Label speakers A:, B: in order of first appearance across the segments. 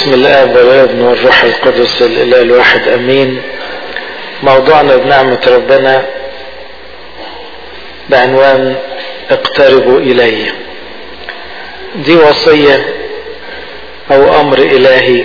A: باسم الاب والابن والروح القدس الاله الواحد امين موضوعنا بنعمه ربنا بعنوان اقتربوا الي دي وصيه او امر الهي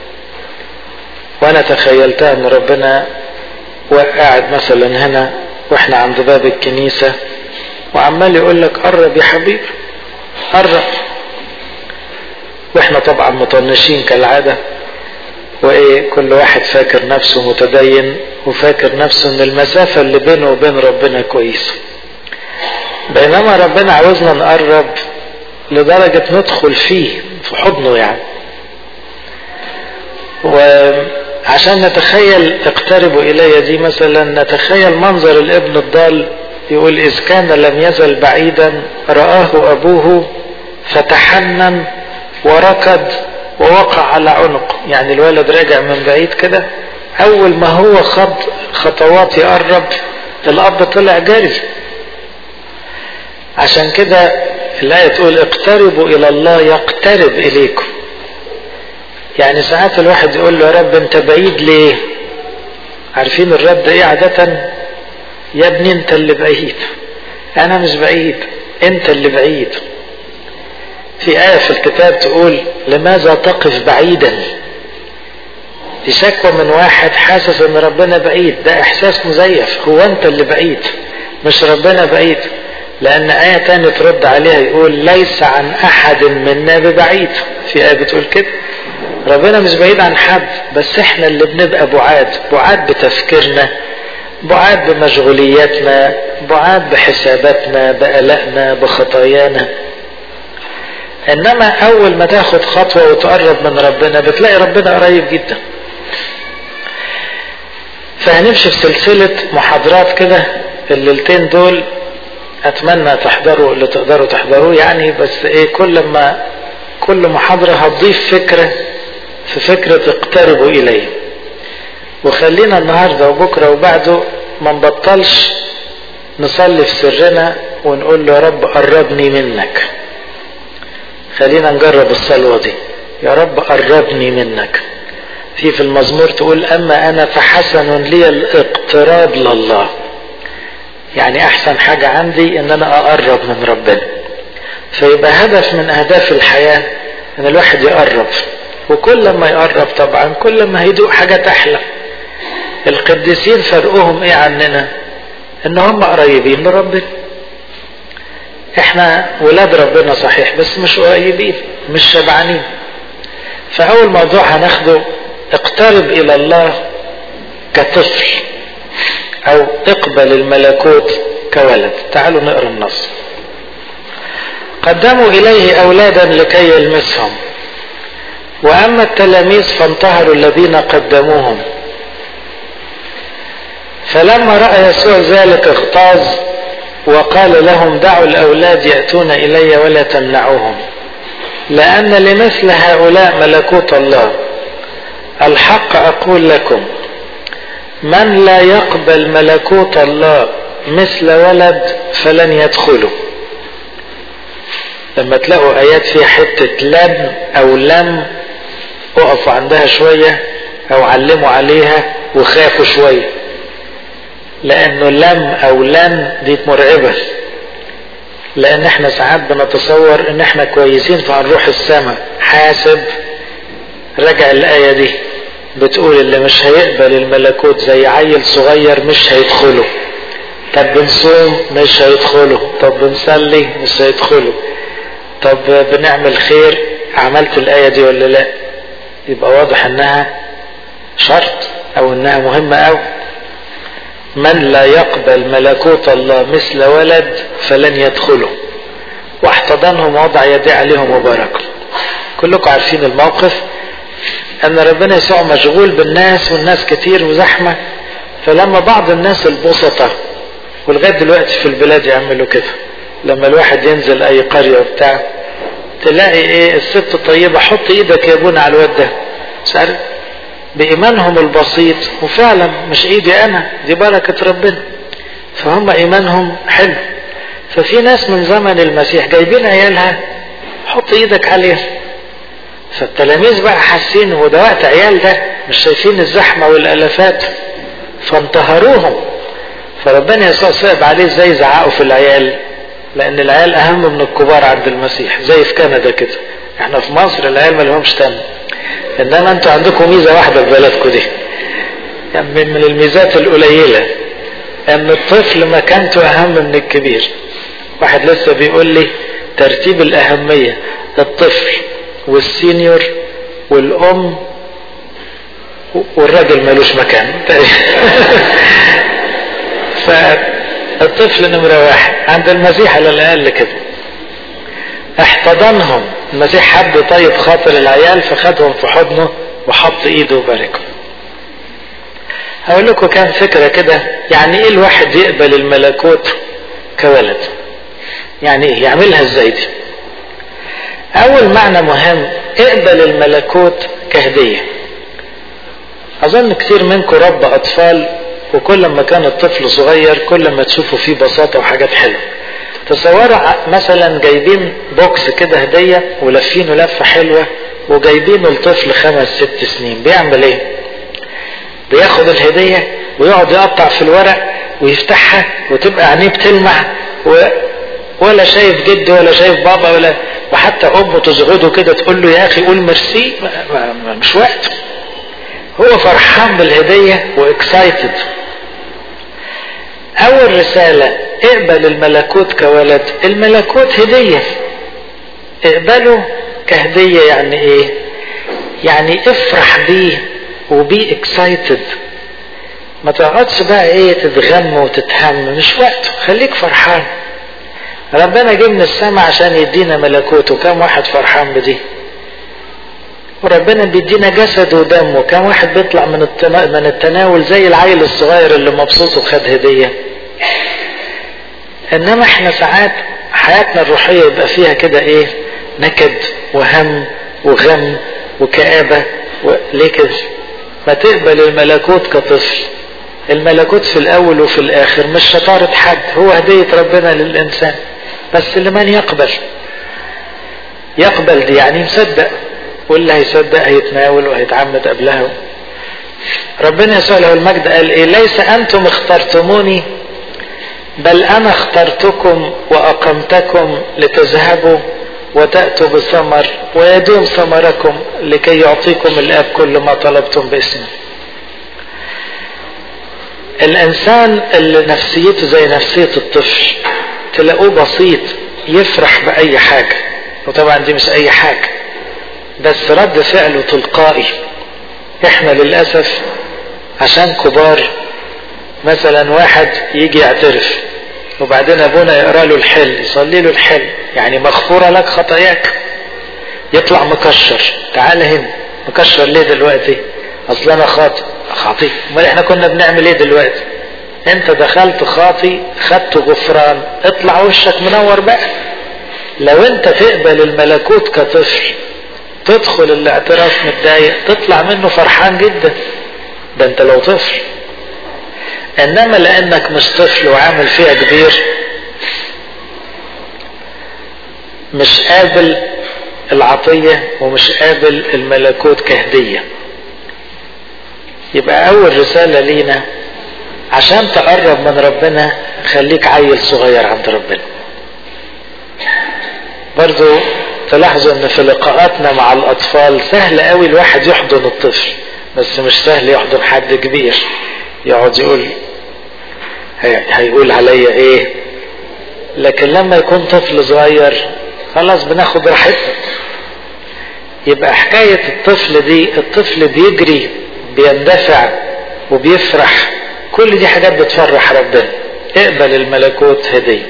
A: وانا تخيلتها ان ربنا قاعد مثلا هنا واحنا عند باب الكنيسه وعمال يقول لك قرب يا حبيبي قرب واحنا طبعا مطنشين كالعادة وايه كل واحد فاكر نفسه متدين وفاكر نفسه ان المسافة اللي بينه وبين ربنا كويسة بينما ربنا عاوزنا نقرب لدرجة ندخل فيه في حضنه يعني وعشان نتخيل اقتربوا الي دي مثلا نتخيل منظر الابن الضال يقول اذ كان لم يزل بعيدا رآه ابوه فتحنن وركض ووقع على عنقه يعني الولد راجع من بعيد كده اول ما هو خد خطوات يقرب الاب طلع جري عشان كده الآية تقول اقتربوا إلى الله يقترب إليكم يعني ساعات الواحد يقول له يا رب أنت بعيد ليه عارفين الرد إيه عادة يا ابني أنت اللي بعيد أنا مش بعيد أنت اللي بعيد في آية في الكتاب تقول لماذا تقف بعيدا دي شكوى من واحد حاسس ان ربنا بعيد ده احساس مزيف هو انت اللي بعيد مش ربنا بعيد لان آية تانية ترد عليها يقول ليس عن احد منا ببعيد في آية بتقول كده ربنا مش بعيد عن حد بس احنا اللي بنبقى بعاد بعاد بتفكيرنا بعاد بمشغولياتنا بعاد بحساباتنا بقلقنا بخطايانا انما اول ما تاخد خطوة وتقرب من ربنا بتلاقي ربنا قريب جدا فهنمشي في سلسلة محاضرات كده الليلتين دول اتمنى تحضروا اللي تقدروا تحضروه يعني بس ايه كل ما كل محاضرة هتضيف فكرة في فكرة اقتربوا الي وخلينا النهاردة وبكرة وبعده ما نبطلش نصلي في سرنا ونقول له يا رب قربني منك خلينا نجرب الصلوة دي يا رب قربني منك في في المزمور تقول أما أنا فحسن لي الاقتراب لله يعني أحسن حاجة عندي إن أنا أقرب من ربنا فيبقى هدف من أهداف الحياة إن الواحد يقرب وكل ما يقرب طبعا كل ما هيدوق حاجة أحلى القديسين فرقهم إيه عننا إن هم قريبين لربنا احنا ولاد ربنا صحيح بس مش قريبين مش شبعانين فاول موضوع هناخده اقترب الى الله كطفل او اقبل الملكوت كولد تعالوا نقرا النص قدموا اليه اولادا لكي يلمسهم واما التلاميذ فانتهروا الذين قدموهم فلما راى يسوع ذلك اغتاظ وقال لهم دعوا الأولاد يأتون إلي ولا تمنعوهم لأن لمثل هؤلاء ملكوت الله الحق أقول لكم من لا يقبل ملكوت الله مثل ولد فلن يدخله لما تلاقوا آيات فيها حتة لم أو لم اقفوا عندها شوية أو علموا عليها وخافوا شوية لانه لم او لن دي مرعبة لان احنا ساعات بنتصور ان احنا كويسين فهنروح السماء حاسب رجع الاية دي بتقول اللي مش هيقبل الملكوت زي عيل صغير مش هيدخله طب بنصوم مش هيدخله طب بنصلي مش هيدخله طب بنعمل خير عملت الاية دي ولا لا يبقى واضح انها شرط او انها مهمة اوي من لا يقبل ملكوت الله مثل ولد فلن يدخله واحتضنهم ووضع يديه عليهم وباركهم كلكم عارفين الموقف ان ربنا يسوع مشغول بالناس والناس كتير وزحمة فلما بعض الناس البسطة ولغاية دلوقتي في البلاد يعملوا كده لما الواحد ينزل اي قرية وبتاع تلاقي ايه الست طيبة حط ايدك يا ابونا على الواد ده مش عارف بإيمانهم البسيط وفعلا مش إيدي أنا دي بركة ربنا فهم إيمانهم حلو ففي ناس من زمن المسيح جايبين عيالها حط إيدك عليها فالتلاميذ بقى حاسين هو ده وقت عيال ده مش شايفين الزحمة والالافات فانتهروهم فربنا يسوع صعب عليه ازاي يزعقوا في العيال لان العيال اهم من الكبار عند المسيح زي في كندا كده احنا في مصر العيال ما لهمش تم انما انتوا عندكم ميزه واحده في بلدكم دي يعني من الميزات القليله ان الطفل مكانته اهم من الكبير واحد لسه بيقول لي ترتيب الاهميه الطفل والسينيور والام والراجل ملوش مكان فالطفل نمرة واحد عند المسيح على الأقل كده احتضنهم المسيح حب طيب خاطر العيال فخدهم في حضنه وحط ايده وباركهم هقول لكم كام فكرة كده يعني ايه الواحد يقبل الملكوت كولد يعني ايه يعملها ازاي دي اول معنى مهم اقبل الملكوت كهدية اظن كتير منكم رب اطفال وكل ما كان الطفل صغير كل ما تشوفوا فيه بساطة وحاجات حلوة تصوروا مثلا جايبين بوكس كده هدية ولفينه لفة حلوة وجايبينه لطفل خمس ست سنين بيعمل ايه بياخد الهدية ويقعد يقطع في الورق ويفتحها وتبقى عينيه بتلمع و... ولا شايف جد ولا شايف بابا ولا وحتى امه تزغده كده تقول له يا اخي قول ميرسي ما... ما... مش وقته هو فرحان بالهدية واكسايتد اول رسالة اقبل الملكوت كولد الملكوت هدية اقبله كهدية يعني ايه يعني افرح بيه وبي اكسايتد ما تقعدش بقى ايه تتغم وتتهم مش وقته خليك فرحان ربنا جه من السماء عشان يدينا ملكوته كم واحد فرحان بدي وربنا بيدينا جسد ودم وكم واحد بيطلع من من التناول زي العيل الصغير اللي مبسوط وخد هديه انما احنا ساعات حياتنا الروحيه يبقى فيها كده ايه نكد وهم وغم وكآبه و... ليه كده؟ ما تقبل الملكوت كطفل الملكوت في الاول وفي الاخر مش شطارة حد هو هدية ربنا للانسان بس لمن يقبل يقبل دي يعني مصدق واللي هيصدق هيتناول وهيتعمد قبلها ربنا يسوع له المجد قال ايه ليس انتم اخترتموني بل انا اخترتكم واقمتكم لتذهبوا وتأتوا بثمر ويدوم ثمركم لكي يعطيكم الاب كل ما طلبتم باسمه الانسان اللي نفسيته زي نفسية الطفل تلاقوه بسيط يفرح باي حاجة وطبعا دي مش اي حاجة بس رد فعله تلقائي احنا للأسف عشان كبار مثلا واحد يجي يعترف وبعدين ابونا يقرا له الحل يصلي له الحل يعني مغفوره لك خطاياك يطلع مكشر تعال هنا مكشر ليه دلوقتي اصل انا خاطئ خاطئ امال احنا كنا بنعمل ايه دلوقتي انت دخلت خاطي خدت غفران اطلع وشك منور بقى لو انت تقبل الملكوت كطفل تدخل الاعتراف متضايق تطلع منه فرحان جدا ده انت لو طفل انما لانك مش طفل وعامل فيها كبير مش قابل العطية ومش قابل الملكوت كهدية يبقى اول رسالة لينا عشان تقرب من ربنا خليك عيل صغير عند ربنا برضو تلاحظوا ان في لقاءاتنا مع الاطفال سهل قوي الواحد يحضن الطفل بس مش سهل يحضن حد كبير يقعد يقول هي هيقول عليا ايه لكن لما يكون طفل صغير خلاص بناخد راحتنا يبقى حكاية الطفل دي الطفل بيجري بيندفع وبيفرح كل دي حاجات بتفرح ربنا اقبل الملكوت هديه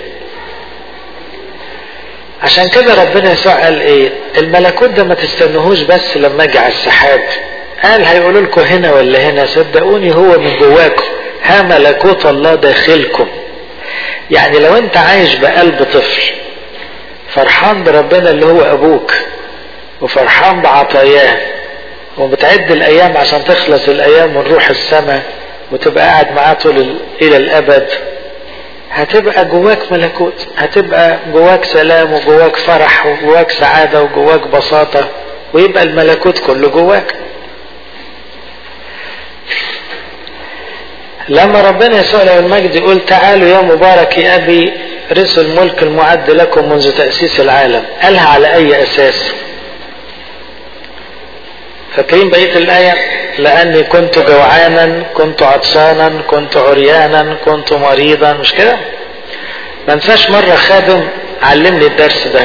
A: عشان كده ربنا يسوع قال ايه الملكوت ده ما تستنوهوش بس لما اجي على السحاب قال هيقولوا لكم هنا ولا هنا صدقوني هو من جواكم ها ملكوت الله داخلكم يعني لو انت عايش بقلب طفل فرحان بربنا اللي هو ابوك وفرحان بعطاياه وبتعد الايام عشان تخلص الايام ونروح السماء وتبقى قاعد معاه طول الى الابد هتبقى جواك ملكوت هتبقى جواك سلام وجواك فرح وجواك سعادة وجواك بساطة ويبقى الملكوت كله جواك لما ربنا يسوع له المجد يقول تعالوا يا مبارك يا أبي رثوا الملك المعد لكم منذ تأسيس العالم قالها على أي أساس فاكرين بقية الآية لأني كنت جوعانا كنت عطشانا كنت عريانا كنت مريضا مش كده ما انساش مرة خادم علمني الدرس ده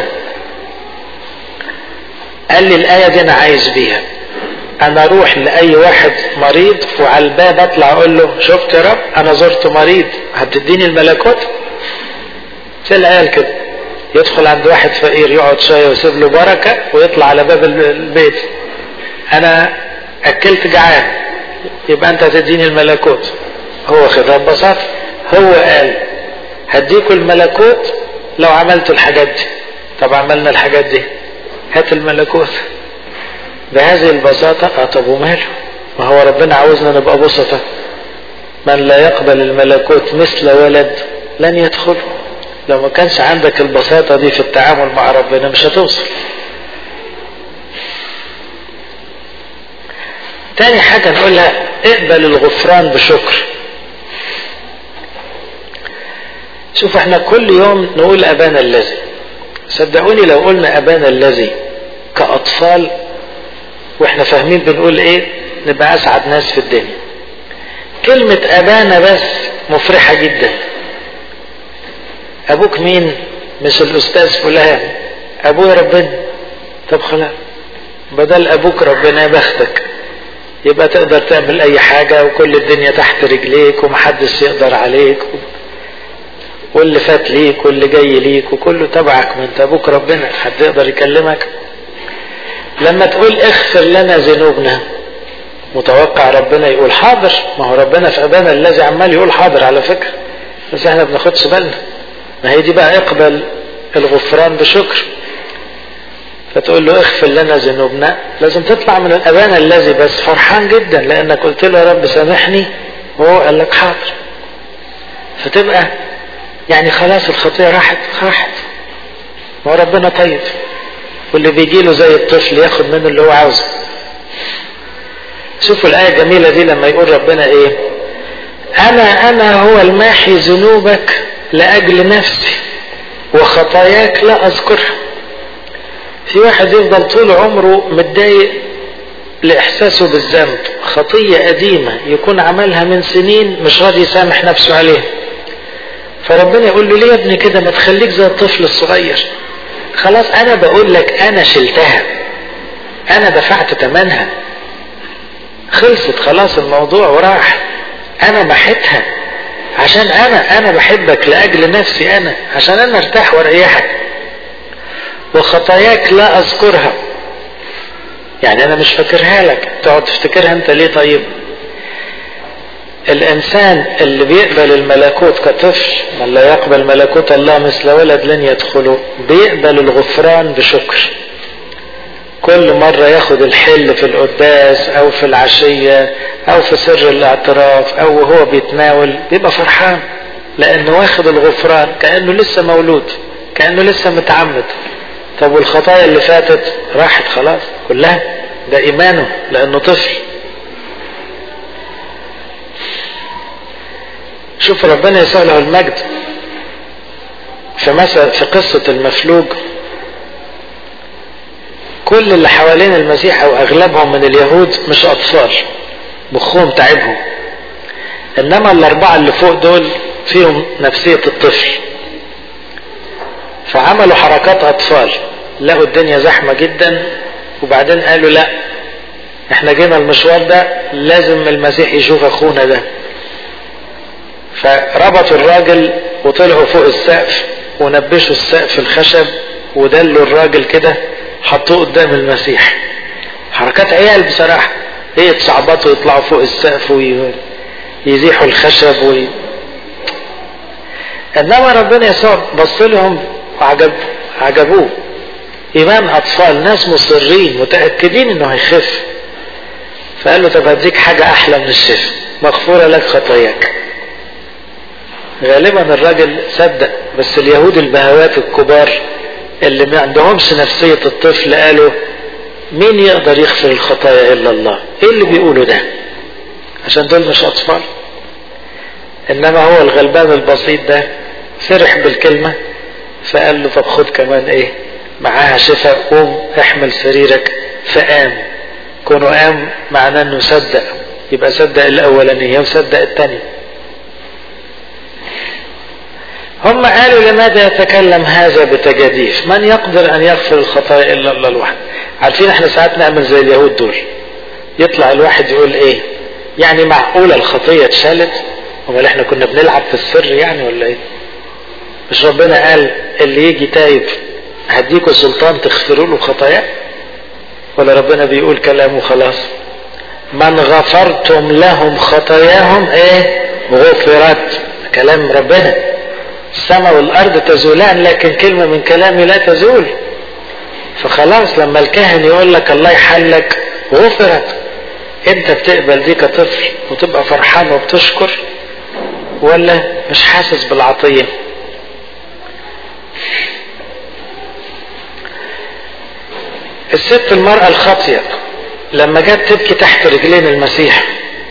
A: قال لي الآية دي أنا عايز بيها أنا أروح لأي واحد مريض وعلى الباب أطلع أقول له شفت يا رب أنا زرت مريض هتديني الملكوت زي العيال كده يدخل عند واحد فقير يقعد شوية ويسيب له بركة ويطلع على باب البيت أنا أكلت جعان يبقى أنت هتديني الملكوت هو خدها ببساطة هو قال هديكوا الملكوت لو عملتوا الحاجات دي طب عملنا الحاجات دي هات الملكوت بهذه البساطة اه طب وماله ما هو ربنا عاوزنا نبقى بسطة من لا يقبل الملكوت مثل ولد لن يدخل لو ما كانش عندك البساطة دي في التعامل مع ربنا مش هتوصل تاني حاجة نقولها اقبل الغفران بشكر شوف احنا كل يوم نقول ابانا الذي صدقوني لو قلنا ابانا الذي كاطفال واحنا فاهمين بنقول ايه نبقى اسعد ناس في الدنيا كلمة ابانا بس مفرحة جدا ابوك مين مش الاستاذ فلان ابويا ربنا طب خلاص بدل ابوك ربنا يا بختك يبقى تقدر تعمل اي حاجة وكل الدنيا تحت رجليك ومحدش يقدر عليك واللي فات ليك واللي جاي ليك وكله تبعك ما انت ابوك ربنا حد يقدر يكلمك لما تقول اغفر لنا ذنوبنا متوقع ربنا يقول حاضر ما هو ربنا في ابانا الذي عمال يقول حاضر على فكرة بس احنا بناخدش بالنا ما هي دي بقى اقبل الغفران بشكر فتقول له اغفر لنا ذنوبنا لازم تطلع من الابانا الذي بس فرحان جدا لانك قلت له يا رب سامحني وهو قال لك حاضر فتبقى يعني خلاص الخطيه راحت راحت ما هو ربنا طيب واللي بيجي له زي الطفل ياخد منه اللي هو عاوزه شوفوا الآية الجميلة دي لما يقول ربنا إيه أنا أنا هو الماحي ذنوبك لأجل نفسي وخطاياك لا أذكرها في واحد يفضل طول عمره متضايق لإحساسه بالذنب خطية قديمة يكون عملها من سنين مش راضي يسامح نفسه عليها فربنا يقول له ليه يا ابني كده ما تخليك زي الطفل الصغير خلاص انا بقول لك انا شلتها انا دفعت ثمنها خلصت خلاص الموضوع وراح انا محيتها عشان انا انا بحبك لاجل نفسي انا عشان انا ارتاح واريحك وخطاياك لا اذكرها يعني انا مش فاكرها لك تقعد تفتكرها انت ليه طيب الانسان اللي بيقبل الملكوت كطفل من لا يقبل ملكوت الله مثل ولد لن يدخله بيقبل الغفران بشكر كل مرة ياخد الحل في القداس او في العشية او في سر الاعتراف او وهو بيتناول بيبقى فرحان لانه واخد الغفران كأنه لسه مولود كأنه لسه متعمد طب والخطايا اللي فاتت راحت خلاص كلها ده ايمانه لانه طفل شوف ربنا يسوع له المجد في مثل في قصة المفلوج كل اللي حوالين المسيح او اغلبهم من اليهود مش اطفال مخهم تعبهم انما الاربعة اللي فوق دول فيهم نفسية الطفل فعملوا حركات اطفال لقوا الدنيا زحمة جدا وبعدين قالوا لا احنا جينا المشوار ده لازم المسيح يشوف اخونا ده فربطوا الراجل وطلعوا فوق السقف ونبشوا السقف الخشب ودلوا الراجل كده حطوه قدام المسيح حركات عيال بصراحة ايه يتصعبطوا ويطلعوا فوق السقف ويزيحوا الخشب وي... انما ربنا يسوع بص لهم وعجب عجبوه ايمان اطفال ناس مصرين متاكدين انه هيخف فقال له طب هديك حاجه احلى من الشفا مغفوره لك خطاياك غالبا الراجل صدق بس اليهود البهوات الكبار اللي ما عندهمش نفسية الطفل قالوا مين يقدر يغفر الخطايا الا الله ايه اللي بيقوله ده عشان دول مش اطفال انما هو الغلبان البسيط ده فرح بالكلمة فقال له طب خد كمان ايه معاها شفاء قوم احمل سريرك فقام كونه قام معناه انه صدق يبقى صدق الاولانية وصدق الثانية هم قالوا لماذا يتكلم هذا بتجاديف من يقدر ان يغفر الخطايا الا الله الواحد عارفين احنا ساعات نعمل زي اليهود دول يطلع الواحد يقول ايه يعني معقولة الخطية اتشالت امال احنا كنا بنلعب في السر يعني ولا ايه مش ربنا قال اللي يجي تايب هديكوا سلطان تغفروا له خطاياه ولا ربنا بيقول كلامه خلاص من غفرتم لهم خطاياهم ايه غفرت كلام ربنا السماء والارض تزولان لكن كلمة من كلامي لا تزول فخلاص لما الكاهن يقول لك الله يحلك غفرت انت بتقبل دي كطفل وتبقى فرحان وبتشكر ولا مش حاسس بالعطية الست المرأة الخاطية لما جت تبكي تحت رجلين المسيح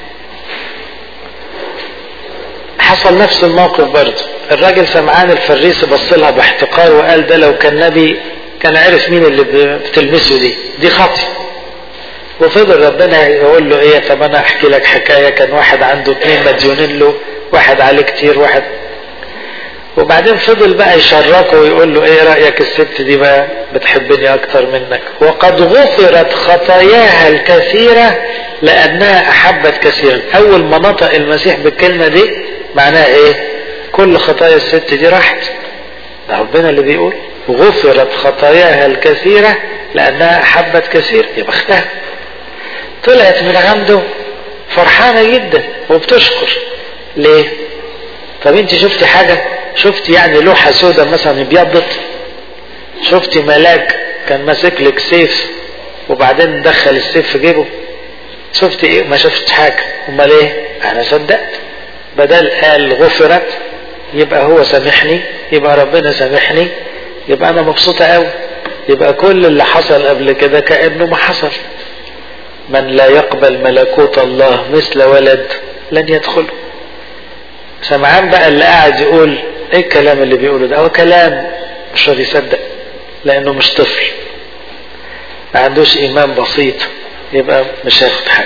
A: حصل نفس الموقف برضه الراجل سمعان الفريسي بص لها باحتقار وقال ده لو كان نبي كان عرف مين اللي بتلمسه دي دي خاطية وفضل ربنا يقول له ايه طب انا احكي لك حكايه كان واحد عنده اتنين مديونين له واحد عليه كتير واحد وبعدين فضل بقى يشركه ويقول له ايه رايك الست دي بقى بتحبني اكتر منك وقد غفرت خطاياها الكثيره لانها احبت كثيرا اول ما نطق المسيح بالكلمه دي معناها ايه كل خطايا الست دي راحت ده ربنا اللي بيقول غفرت خطاياها الكثيره لانها احبت كثير يبقى اختها طلعت من عنده فرحانة جدا وبتشكر ليه طب انت شفتي حاجة شفتي يعني لوحة سوداء مثلا ابيضت شفتي ملاك كان ماسك لك سيف وبعدين دخل السيف في جيبه شفتي ايه ما شفت حاجة امال ايه انا صدقت بدل قال غفرت يبقى هو سامحني يبقى ربنا سامحني يبقى انا مبسوطة قوي يبقى كل اللي حصل قبل كده كأنه ما حصل من لا يقبل ملكوت الله مثل ولد لن يدخله سمعان بقى اللي قاعد يقول ايه الكلام اللي بيقوله ده هو كلام مش راضي يصدق لانه مش طفل ما عندوش ايمان بسيط يبقى مش هياخد حاجه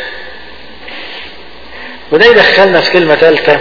A: وده يدخلنا في كلمه ثالثه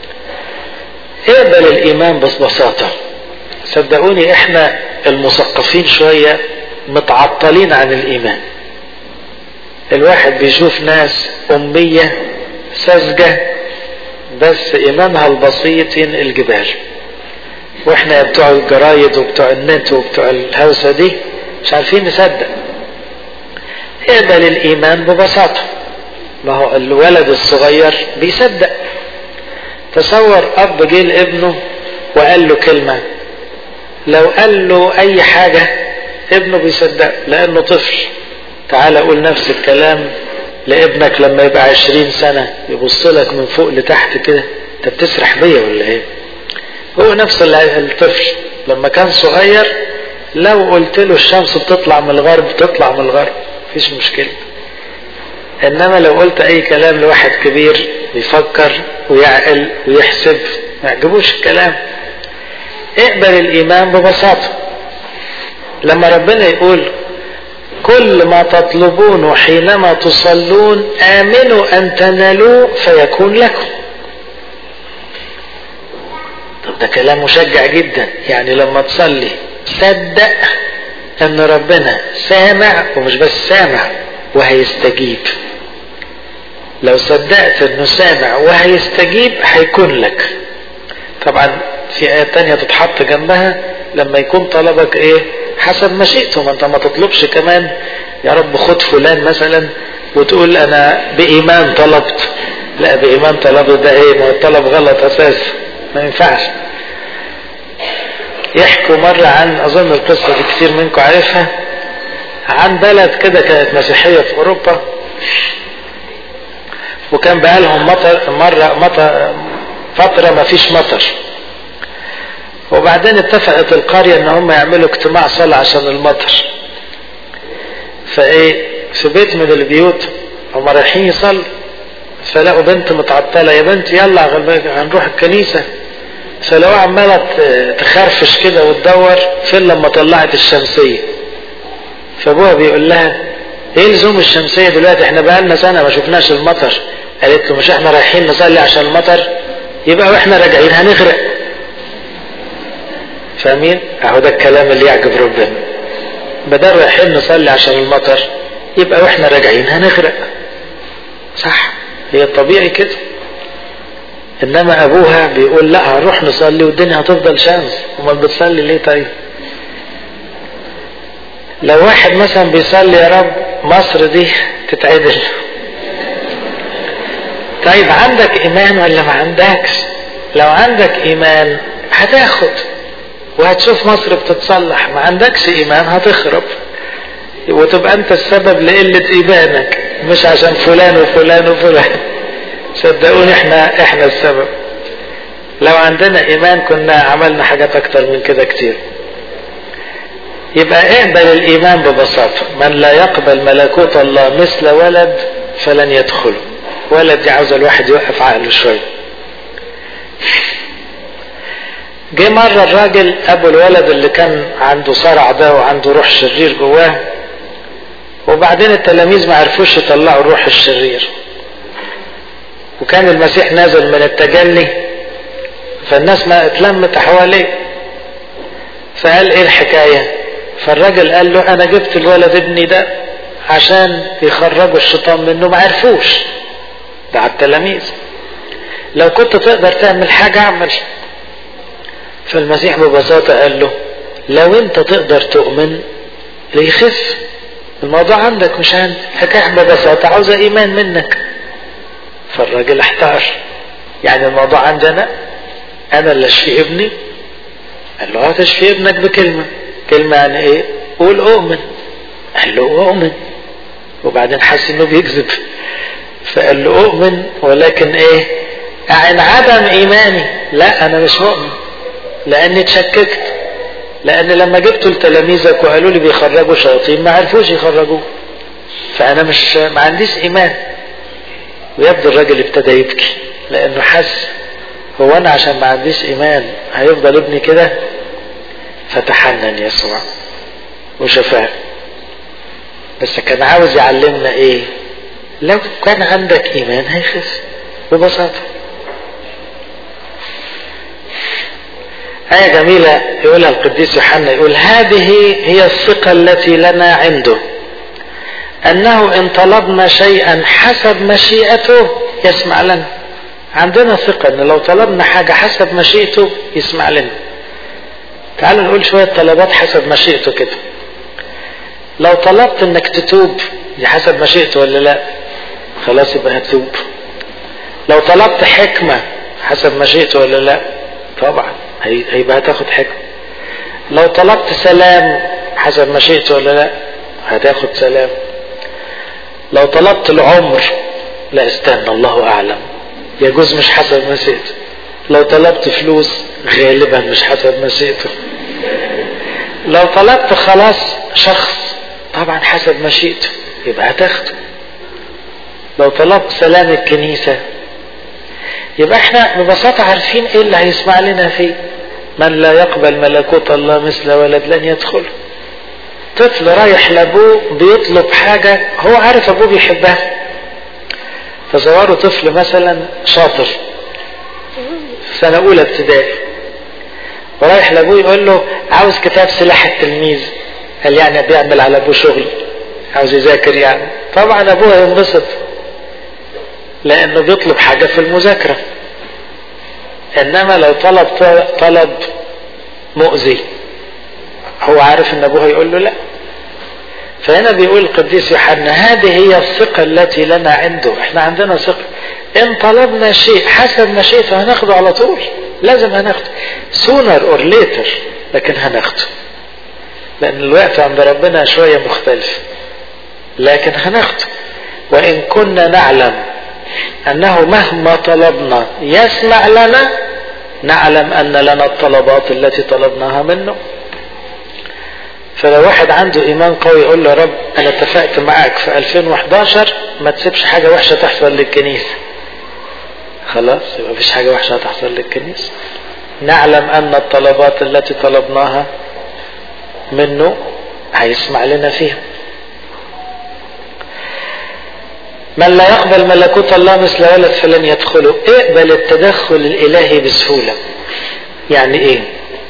A: اقبل الايمان ببساطه صدقوني احنا المثقفين شويه متعطلين عن الايمان الواحد بيشوف ناس أمية ساذجة بس إيمانها البسيط ينقل جبال واحنا بتوع الجرايد وبتوع النت وبتوع الهوسة دي مش عارفين نصدق اقبل الإيمان ببساطة ما هو الولد الصغير بيصدق تصور أب جه لابنه وقال له كلمة لو قال له أي حاجة ابنه بيصدق لأنه طفل تعال قول نفس الكلام لابنك لما يبقى عشرين سنة يبص لك من فوق لتحت كده انت بتسرح بيا ولا ايه هو نفس الطفل لما كان صغير لو قلت له الشمس بتطلع من الغرب تطلع من الغرب مفيش مشكلة انما لو قلت اي كلام لواحد كبير يفكر ويعقل ويحسب ما يعجبوش الكلام اقبل الايمان ببساطة لما ربنا يقول كل ما تطلبون حينما تصلون آمنوا أن تنالوه فيكون لكم طب ده كلام مشجع جدا يعني لما تصلي صدق أن ربنا سامع ومش بس سامع وهيستجيب لو صدقت أنه سامع وهيستجيب هيكون لك طبعا في آية تانية تتحط جنبها لما يكون طلبك ايه حسب مشيئته ما انت ما تطلبش كمان يا رب خد فلان مثلا وتقول انا بايمان طلبت لا بايمان طلبت ده ايه ما هو الطلب غلط اساس ما ينفعش يحكوا مرة عن اظن القصة دي كتير منكم عارفها عن بلد كده كانت مسيحية في اوروبا وكان بقالهم مطر مرة مطر فترة ما فيش مطر وبعدين اتفقت القرية ان هم يعملوا اجتماع صلاة عشان المطر فايه في بيت من البيوت هم رايحين يصلوا فلقوا بنت متعطله يا بنت يلا هنروح الكنيسه فلقوا عماله تخرفش كده وتدور فين لما طلعت الشمسيه فابوها بيقول لها ايه لزوم الشمسيه دلوقتي احنا بقالنا سنه ما شفناش المطر قالت له مش احنا رايحين نصلي عشان المطر يبقى واحنا راجعين هنغرق فاهمين اهو ده الكلام اللي يعجب ربنا بدل رايحين نصلي عشان المطر يبقى واحنا راجعين هنغرق صح هي الطبيعي كده انما ابوها بيقول لا هنروح نصلي والدنيا هتفضل شمس امال بتصلي ليه طيب لو واحد مثلا بيصلي يا رب مصر دي تتعدل طيب عندك ايمان ولا ما عندكش لو عندك ايمان هتاخد وهتشوف مصر بتتصلح ما عندكش ايمان هتخرب وتبقى انت السبب لقلة ايمانك مش عشان فلان وفلان وفلان صدقوني احنا احنا السبب لو عندنا ايمان كنا عملنا حاجات اكتر من كده كتير يبقى اقبل الايمان ببساطة من لا يقبل ملكوت الله مثل ولد فلن يدخله ولد دي عاوز الواحد يوقف عقله شوية جه مرة الراجل ابو الولد اللي كان عنده صرع ده وعنده روح شرير جواه وبعدين التلاميذ ما عرفوش يطلعوا الروح الشرير وكان المسيح نازل من التجلي فالناس ما اتلمت حواليه فقال ايه الحكاية فالراجل قال له انا جبت الولد ابني ده عشان يخرجوا الشيطان منه ما عرفوش ده على التلاميذ لو كنت تقدر تعمل حاجة اعمل فالمسيح ببساطة قال له لو انت تقدر تؤمن ليخف الموضوع عندك مش عندي حكاية ببساطة عاوزة ايمان منك فالراجل احتار يعني الموضوع عندنا انا اللي اشفي ابني قال له هتشفي ابنك بكلمة كلمة يعني ايه قول اؤمن قال له اؤمن وبعدين حس انه بيكذب فقال له اؤمن ولكن ايه عن عدم ايماني لا انا مش مؤمن لاني اتشككت لان لما جبته لتلاميذك وقالوا لي بيخرجوا شياطين ما عرفوش يخرجوه فانا مش ما عنديش ايمان ويبدو الراجل ابتدى يبكي لانه حس هو انا عشان ما عنديش ايمان هيفضل ابني كده فتحنن يسوع وشفاه بس كان عاوز يعلمنا ايه لو كان عندك ايمان هيخف ببساطة آية جميلة يقولها القديس يوحنا يقول هذه هي الثقة التي لنا عنده أنه إن طلبنا شيئا حسب مشيئته يسمع لنا عندنا ثقة أن لو طلبنا حاجة حسب مشيئته يسمع لنا تعالوا نقول شوية طلبات حسب مشيئته كده لو طلبت انك تتوب دي حسب مشيئته ولا لا خلاص يبقى هتتوب لو طلبت حكمة حسب مشيئته ولا لا طبعا هيبقى هتاخد حكمة لو طلبت سلام حسب مشيئته ولا لا هتاخد سلام لو طلبت العمر لا استنى الله اعلم يجوز مش حسب مشيئته لو طلبت فلوس غالبا مش حسب مشيئته لو طلبت خلاص شخص طبعا حسب مشيئته يبقى هتاخده لو طلبت سلام الكنيسة يبقى احنا ببساطة عارفين ايه اللي هيسمع لنا فيه من لا يقبل ملكوت الله مثل ولد لن يدخل طفل رايح لابوه بيطلب حاجة هو عارف ابوه بيحبها تصوروا طفل مثلا شاطر في سنة أولى ابتدائي ورايح لابوه يقول له عاوز كتاب سلاح التلميذ قال يعني بيعمل على ابوه شغل عاوز يذاكر يعني طبعا ابوه ينبسط لانه بيطلب حاجة في المذاكرة انما لو طلب طلب مؤذي هو عارف ان ابوه يقول له لا فهنا بيقول القديس يوحنا هذه هي الثقة التي لنا عنده احنا عندنا ثقة ان طلبنا شيء حسب مشيئته هناخده على طول لازم هناخده sooner or later لكن هناخده لان الوقت عند ربنا شوية مختلف لكن هناخده وان كنا نعلم انه مهما طلبنا يسمع لنا نعلم ان لنا الطلبات التي طلبناها منه فلو واحد عنده ايمان قوي يقول له يا رب انا اتفقت معاك في 2011 ما تسيبش حاجة وحشة تحصل للكنيسة خلاص يبقى مفيش حاجة وحشة هتحصل للكنيسة نعلم ان الطلبات التي طلبناها منه هيسمع لنا فيها من لا يقبل ملكوت الله مثل ولد فلن يدخله اقبل التدخل الالهي بسهولة يعني ايه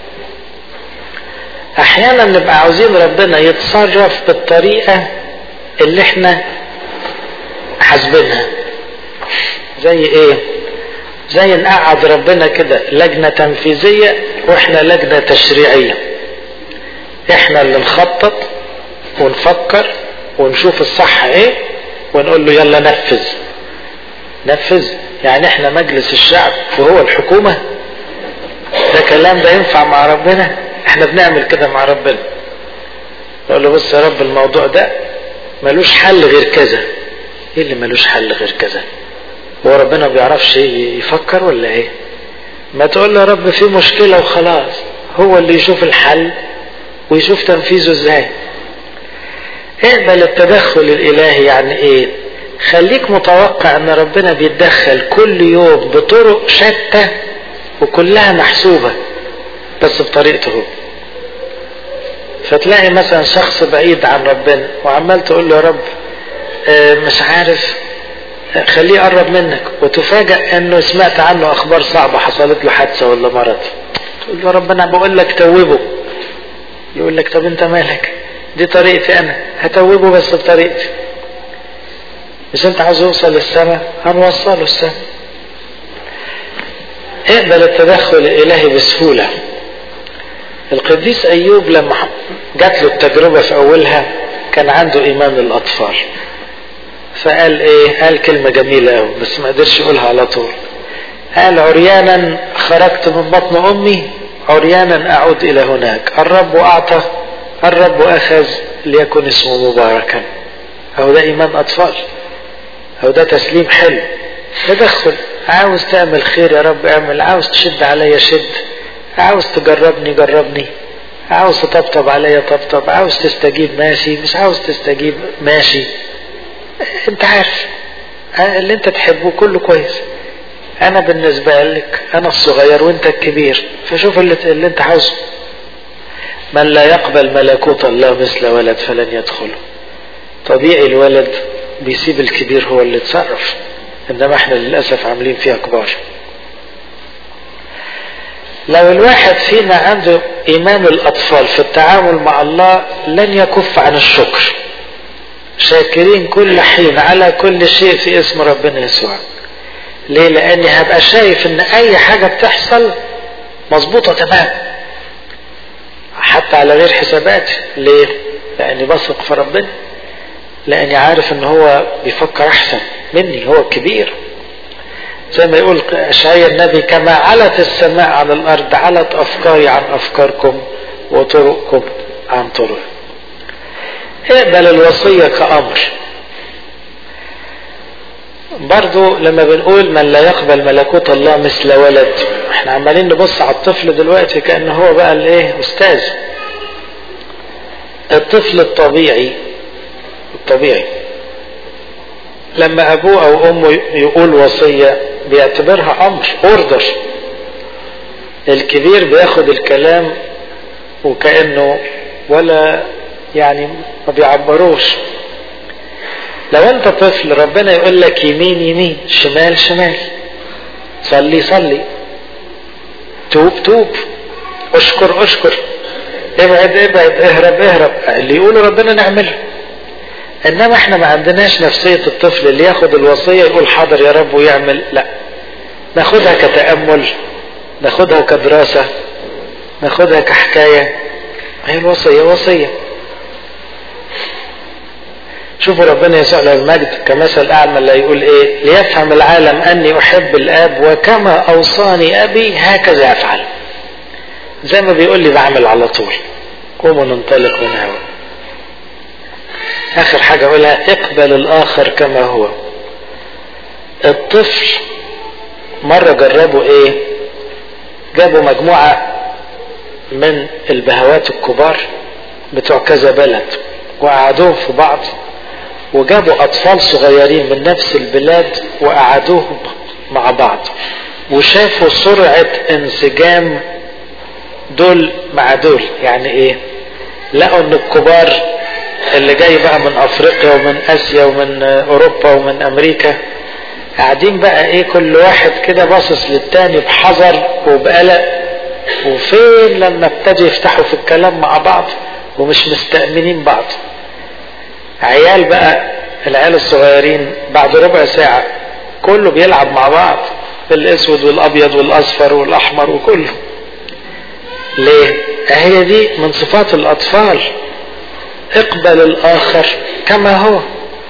A: احيانا نبقى عاوزين ربنا يتصرف بالطريقة اللي احنا حاسبينها زي ايه زي نقعد ربنا كده لجنة تنفيذية واحنا لجنة تشريعية احنا اللي نخطط ونفكر ونشوف الصح ايه ونقول له يلا نفذ نفذ يعني احنا مجلس الشعب وهو الحكومة ده كلام ده ينفع مع ربنا احنا بنعمل كده مع ربنا نقول له بص يا رب الموضوع ده ملوش حل غير كذا ايه اللي ملوش حل غير كذا هو ربنا ما بيعرفش يفكر ولا ايه ما تقول له يا رب في مشكلة وخلاص هو اللي يشوف الحل ويشوف تنفيذه ازاي اقبل التدخل الالهي يعني ايه خليك متوقع ان ربنا بيتدخل كل يوم بطرق شتى وكلها محسوبة بس بطريقته هو فتلاقي مثلا شخص بعيد عن ربنا وعمال تقول له يا رب اه مش عارف خليه يقرب منك وتفاجأ انه سمعت عنه اخبار صعبة حصلت له حادثة ولا مرض تقول له يا رب انا بقول لك توبه يقول لك طب انت مالك دي طريقتي انا هتوبه بس بطريقتي مش انت عاوز يوصل للسماء هنوصله السماء اقبل التدخل الالهي بسهولة القديس ايوب لما جات له التجربة في اولها كان عنده ايمان الاطفال فقال ايه قال كلمة جميلة قوي بس ما قدرش يقولها على طول قال عريانا خرجت من بطن امي عريانا اعود الى هناك الرب اعطى الرب اخذ ليكن اسمه مباركا او ده ايمان اطفال او ده تسليم حلو تدخل عاوز تعمل خير يا رب اعمل عاوز تشد عليا شد عاوز تجربني جربني عاوز تطبطب عليا طبطب عاوز تستجيب ماشي مش عاوز تستجيب ماشي انت عارف اللي انت تحبه كله كويس انا بالنسبة لك انا الصغير وانت الكبير فشوف اللي, اللي انت عاوزه من لا يقبل ملكوت الله مثل ولد فلن يدخله طبيعي الولد بيسيب الكبير هو اللي يتصرف انما احنا للاسف عاملين فيها كبار لو الواحد فينا عنده ايمان الاطفال في التعامل مع الله لن يكف عن الشكر شاكرين كل حين على كل شيء في اسم ربنا يسوع ليه لاني هبقى شايف ان اي حاجة بتحصل مظبوطة تمام حتى على غير حساباتي ليه لاني بثق في ربنا لاني عارف ان هو بيفكر احسن مني هو الكبير زي ما يقول اشعياء النبي كما علت السماء عن الارض علت افكاري عن افكاركم وطرقكم عن طرق اقبل الوصية كأمر برضو لما بنقول من لا يقبل ملكوت الله مثل ولد احنا عمالين نبص على الطفل دلوقتي كأنه هو بقى الايه استاذ الطفل الطبيعي الطبيعي لما ابوه او امه يقول وصية بيعتبرها امر اوردر الكبير بياخد الكلام وكأنه ولا يعني ما بيعبروش لو انت طفل ربنا يقول لك يمين يمين شمال شمال صلي صلي توب توب اشكر اشكر ابعد ابعد اهرب اهرب اللي يقوله ربنا نعمله انما احنا ما عندناش نفسية الطفل اللي ياخد الوصية يقول حاضر يا رب ويعمل لا ناخدها كتأمل ناخدها كدراسة ناخدها كحكاية هي الوصية وصية شوفوا ربنا يسوع له المجد كمثل اعمى لا يقول ايه ليفهم العالم اني احب الاب وكما اوصاني ابي هكذا افعل زي ما بيقول لي بعمل على طول قوموا ننطلق من هوا اخر حاجة اقولها اقبل الاخر كما هو الطفل مرة جربوا ايه جابوا مجموعة من البهوات الكبار بتوع كذا بلد وقعدوهم في بعض وجابوا أطفال صغيرين من نفس البلاد وقعدوهم مع بعض وشافوا سرعة انسجام دول مع دول يعني ايه لقوا ان الكبار اللي جاي بقى من افريقيا ومن اسيا ومن اوروبا ومن امريكا قاعدين بقى ايه كل واحد كده باصص للتاني بحذر وبقلق وفين لما ابتدوا يفتحوا في الكلام مع بعض ومش مستأمنين بعض عيال بقى العيال الصغيرين بعد ربع ساعة كله بيلعب مع بعض الاسود والابيض والاصفر والاحمر وكله ليه هي دي من صفات الاطفال اقبل الاخر كما هو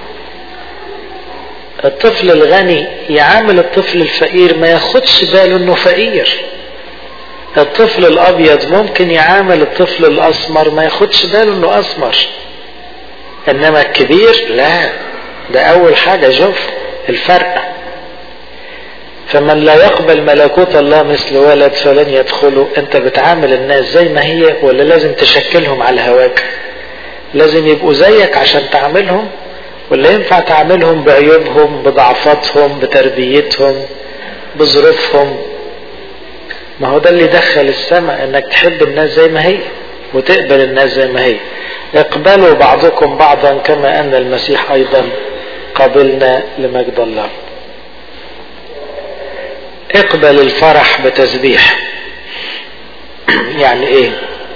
A: الطفل الغني يعامل الطفل الفقير ما ياخدش باله انه فقير الطفل الابيض ممكن يعامل الطفل الاسمر ما ياخدش باله انه اسمر انما الكبير لا ده اول حاجة شوف الفرق فمن لا يقبل ملكوت الله مثل ولد فلن يدخله انت بتعامل الناس زي ما هي ولا لازم تشكلهم على هواك لازم يبقوا زيك عشان تعاملهم ولا ينفع تعاملهم بعيوبهم بضعفاتهم بتربيتهم بظروفهم ما هو ده اللي دخل السماء انك تحب الناس زي ما هي وتقبل الناس زي ما هي اقبلوا بعضكم بعضا كما ان المسيح ايضا قبلنا لمجد الله اقبل الفرح بتسبيح يعني ايه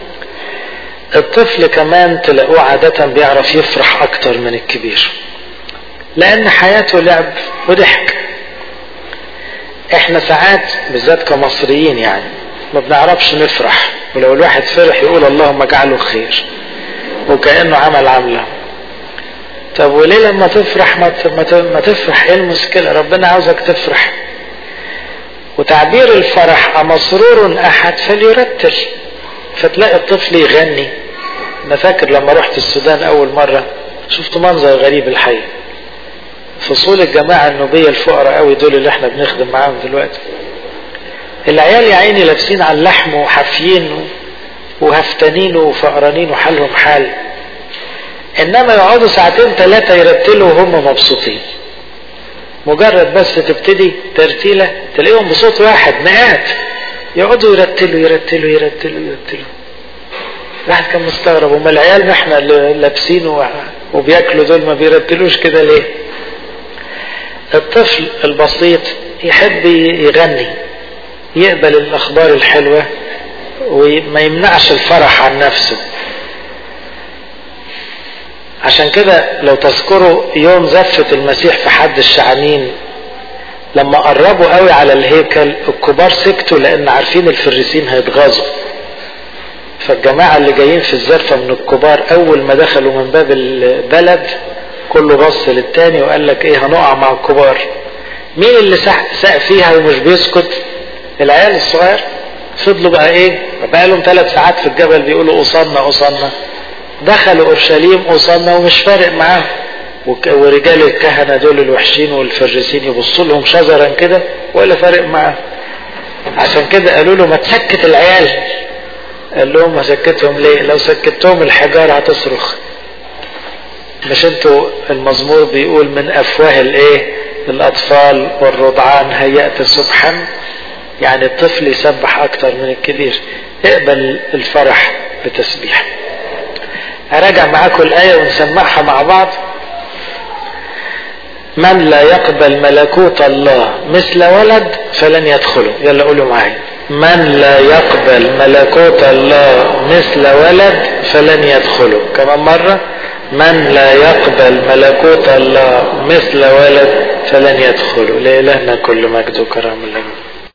A: الطفل كمان تلاقوه عادة بيعرف يفرح اكتر من الكبير لان حياته لعب وضحك احنا ساعات بالذات كمصريين يعني ما بنعرفش نفرح ولو الواحد فرح يقول اللهم اجعله خير وكأنه عمل عملة طب وليه لما تفرح ما ما تفرح ايه المشكلة ربنا عاوزك تفرح وتعبير الفرح أمسرور أحد فليرتل فتلاقي الطفل يغني أنا فاكر لما رحت السودان أول مرة شفت منظر غريب الحقيقة فصول الجماعة النوبية الفقراء قوي دول اللي احنا بنخدم معاهم دلوقتي العيال يا عيني لابسين على اللحم وحافيين وهفتانين وفقرانين وحالهم حال انما يقعدوا ساعتين ثلاثة يرتلوا وهم مبسوطين مجرد بس تبتدي ترتيلة تلاقيهم بصوت واحد مئات يقعدوا يرتلوا يرتلوا يرتلوا يرتلوا الواحد كان مستغرب وما العيال ما احنا اللي لابسين وبياكلوا دول ما بيرتلوش كده ليه الطفل البسيط يحب يغني يقبل الاخبار الحلوة وما يمنعش الفرح عن نفسه عشان كده لو تذكروا يوم زفة المسيح في حد الشعانين لما قربوا قوي على الهيكل الكبار سكتوا لان عارفين الفريسين هيتغاظوا فالجماعة اللي جايين في الزفة من الكبار اول ما دخلوا من باب البلد كله بص للتاني وقال لك ايه هنقع مع الكبار مين اللي ساق فيها ومش بيسكت العيال الصغير فضلوا بقى ايه بقى لهم ثلاث ساعات في الجبل بيقولوا اوصلنا اوصلنا دخلوا اورشليم اوصلنا ومش فارق معاهم ورجال الكهنة دول الوحشين والفريسين يبصوا لهم شجرا كده ولا فارق معاهم عشان كده قالوا له ما تسكت العيال قال لهم ما سكتهم ليه لو سكتهم الحجارة هتصرخ مش انتوا المزمور بيقول من افواه الايه الاطفال والرضعان هيأت سبحا يعني الطفل يسبح اكتر من الكبير اقبل الفرح بتسبيح هراجع معاكم الآية ونسمعها مع بعض من لا يقبل ملكوت الله مثل ولد فلن يدخله يلا قولوا معايا من لا يقبل ملكوت الله مثل ولد فلن يدخله كمان مرة من لا يقبل ملكوت الله مثل ولد فلن يدخله لإلهنا كل مجد وكرم الله